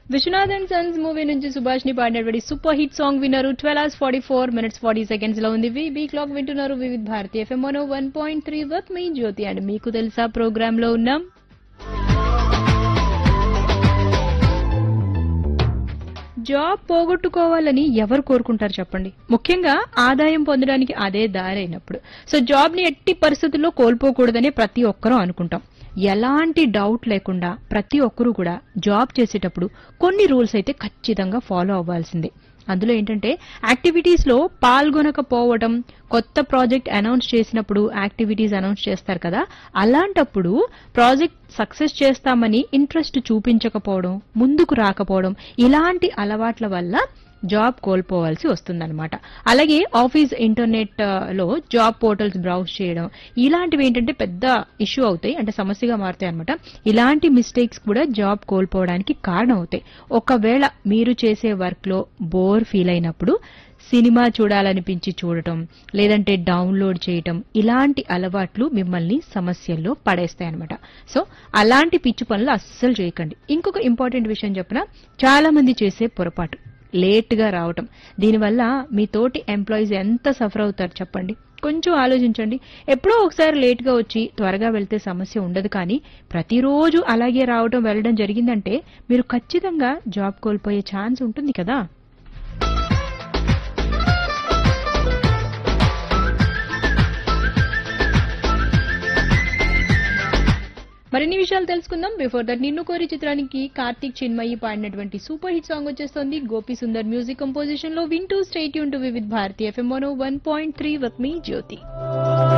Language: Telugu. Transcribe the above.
విశ్వనాథ్ అండ్ సన్స్ మూవీ నుంచి సుభాష్ ని పాడినటువంటి సూపర్ హిట్ సాంగ్ విన్నారు twelve hours forty four minutes forty seconds లో ఉంది బీ క్లాక్ వింటున్నారు Vividh Bharati FM one one point three వర్క్ మీ జ్యోతి అండ్ మీకు తెలుసా ప్రోగ్రామ్ లో ఉన్నాం జాబ్ పోగొట్టుకోవాలని ఎవరు కోరుకుంటారు చెప్పండి ముఖ్యంగా ఆదాయం పొందడానికి అదే దారైనప్పుడు సో జాబ్ ని ఎట్టి పరిస్థితుల్లో కోల్పోకూడదని ప్రతి ఒక్కరూ అనుకుంటాం ఎలాంటి డౌట్ లేకుండా ప్రతి ఒక్కరూ కూడా జాబ్ చేసేటప్పుడు కొన్ని రూల్స్ అయితే ఖచ్చితంగా ఫాలో అవ్వాల్సిందే అందులో ఏంటంటే యాక్టివిటీస్ లో పాల్గొనకపోవడం కొత్త ప్రాజెక్ట్ అనౌన్స్ చేసినప్పుడు యాక్టివిటీస్ అనౌన్స్ చేస్తారు కదా అలాంటప్పుడు ప్రాజెక్ట్ సక్సెస్ చేస్తామని ఇంట్రెస్ట్ చూపించకపోవడం ముందుకు రాకపోవడం ఇలాంటి అలవాట్ల వల్ల జాబ్ కోల్పోవాల్సి వస్తుందన్నమాట అలాగే ఆఫీస్ ఇంటర్నెట్ ఆ, లో జాబ్ పోర్టల్స్ బ్రౌజ్ చేయడం ఇలాంటివి ఏంటంటే పెద్ద ఇష్యూ అవుతాయి అంటే సమస్యగా మారుతాయి అనమాట ఇలాంటి మిస్టేక్స్ కూడా జాబ్ కోల్పోవడానికి కారణం అవుతాయి ఒకవేళ మీరు చేసే వర్క్ లో బోర్ ఫీల్ అయినప్పుడు సినిమా చూడాలనిపించి చూడటం లేదంటే డౌన్లోడ్ చేయటం ఇలాంటి అలవాట్లు మిమ్మల్ని సమస్యల్లో పడేస్తాయి అనమాట సో అలాంటి పిచ్చి పనులు అస్సలు చేయకండి ఇంకొక ఇంపార్టెంట్ విషయం చెప్పిన చాలా మంది చేసే పొరపాటు లేట్ గా రావటం దీనివల్ల మీ తోటి ఎంప్లాయీస్ ఎంత సఫర్ అవుతారు చెప్పండి కొంచెం ఆలోచించండి ఎప్పుడో ఒకసారి లేట్ గా వచ్చి త్వరగా వెళ్తే సమస్య ఉండదు కానీ ప్రతిరోజు అలాగే రావడం వెళ్ళడం జరిగిందంటే మీరు ఖచ్చితంగా జాబ్ కోల్పోయే ఛాన్స్ ఉంటుంది కదా మరిన్ని విషయాలు తెలుసుకుందాం బిఫోర్ దట్ నిన్ను కోరి చిత్రానికి కార్తీక్ చిన్మయి పాడినటువంటి సూపర్ హిట్ సాంగ్ వచ్చేస్తుంది గోపి సుందర్ మ్యూజిక్ కంపోజిషన్ లో వింటూ స్టేట్ యూన్ to Vividh Bharati FM one point three with మీ జ్యోతి